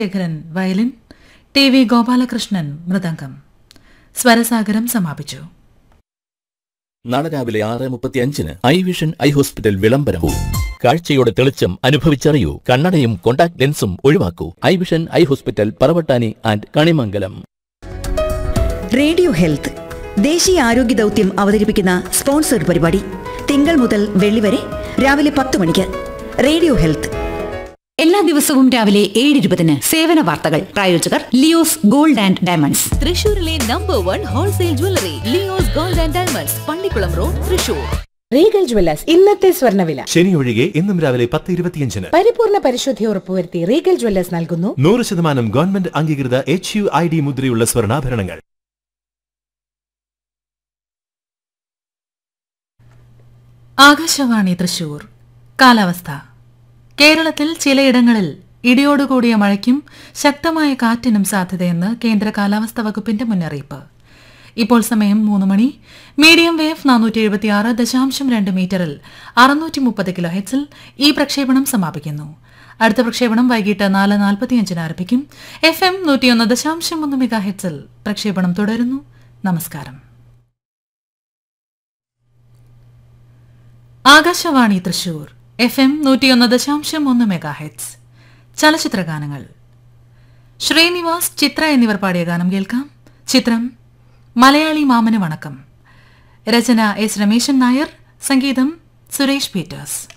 Sekharan violin T V Gopalakrishnan mridangam Swarasagaram സമാപിച്ചു നാളെ രാവിലെ ആറ് മുപ്പത്തി അഞ്ചിന് ഐ വിഷൻ ഐ ഹോസ്പിറ്റൽ വിളംബരവും കാഴ്ചയുടെ തെളിച്ചം അനുഭവിച്ചറിയൂ കണ്ണടയും കോണ്ടാക്ട് ലെൻസും ഒഴിവാക്കൂ eye vision eye hospital Paravattani and Kanimangalam radio health ദേശീയ ആരോഗ്യ ദൗത്യം അവതരിപ്പിക്കുന്ന സ്പോൺസർഡ് പരിപാടി തിങ്കൾ മുതൽ വെള്ളി വരെ രാവിലെ പത്ത് മണിക്ക് റേഡിയോ ഹെൽത്ത് എല്ലാ ദിവസവും രാവിലെ ഏഴ് ഇരുപതിന് സേവന വാർത്തകൾ പ്രായോജകർ ലിയോസ് ഗോൾഡ് ആൻഡ് ഡയമണ്ട്സ് തൃശൂരിലെ number one wholesale jewellery Leo's gold and diamonds Pallikulam road Thrissur regal jewellers ഇന്നത്തെ സ്വർണ്ണവില ശനി ഒഴികെ ഇന്നും രാവിലെ പത്ത് ഇരുപത്തിയഞ്ചിന് പരിപൂർണ പരിശുദ്ധി ഉറപ്പുവരുത്തി റീഗൽ ജ്വല്ലേഴ്സ് നൽകുന്നു നൂറ് ശതമാനം ഗവൺമെന്റ് അംഗീകൃത എച്ച് യു ഐ ഡി മുദ്രയുള്ള സ്വർണ്ണാഭരണങ്ങൾ ആകാശവാണി തൃശൂർ കാലാവസ്ഥ കേരളത്തിൽ ചിലയിടങ്ങളിൽ ഇടിയോടുകൂടിയ മഴയ്ക്കും ശക്തമായ കാറ്റിനും സാധ്യതയെന്ന് കേന്ദ്ര കാലാവസ്ഥാ വകുപ്പിന്റെ മുന്നറിയിപ്പ് ഇപ്പോൾ സമയം മൂന്ന് മണി മീഡിയം വേവ് നാനൂറ്റി എഴുപത്തിയാറ് ദശാംശം രണ്ട് മീറ്ററിൽ അറുന്നൂറ്റി മുപ്പത് കിലോ ഹെറ്റ്സിൽ ഈ പ്രക്ഷേപണം സമാപിക്കുന്നു അടുത്ത പ്രക്ഷേപണം വൈകിട്ട് നാല് നാൽപ്പത്തിയഞ്ചിന് ആരംഭിക്കും എഫ് എം നൂറ്റിയൊന്ന് ദശാംശം ഒന്ന് മെഗാ ഹെറ്റ്സിൽ പ്രക്ഷേപണം തുടരുന്നു നമസ്കാരം ആകാശവാണി തൃശൂർ എഫ് എം നൂറ്റിയൊന്ന് ദശാംശം ഒന്ന് മെഗാ ഹെറ്റ്സ് ചലച്ചിത്രഗാനങ്ങൾ ശ്രീനിവാസ് ചിത്ര എന്നിവർ പാടിയ ഗാനം കേൾക്കാം ചിത്രം മലയാളി മാമന് വണക്കം രചന എസ് രമേശൻ നായർ സംഗീതം സുരേഷ് പീറ്റേഴ്സ്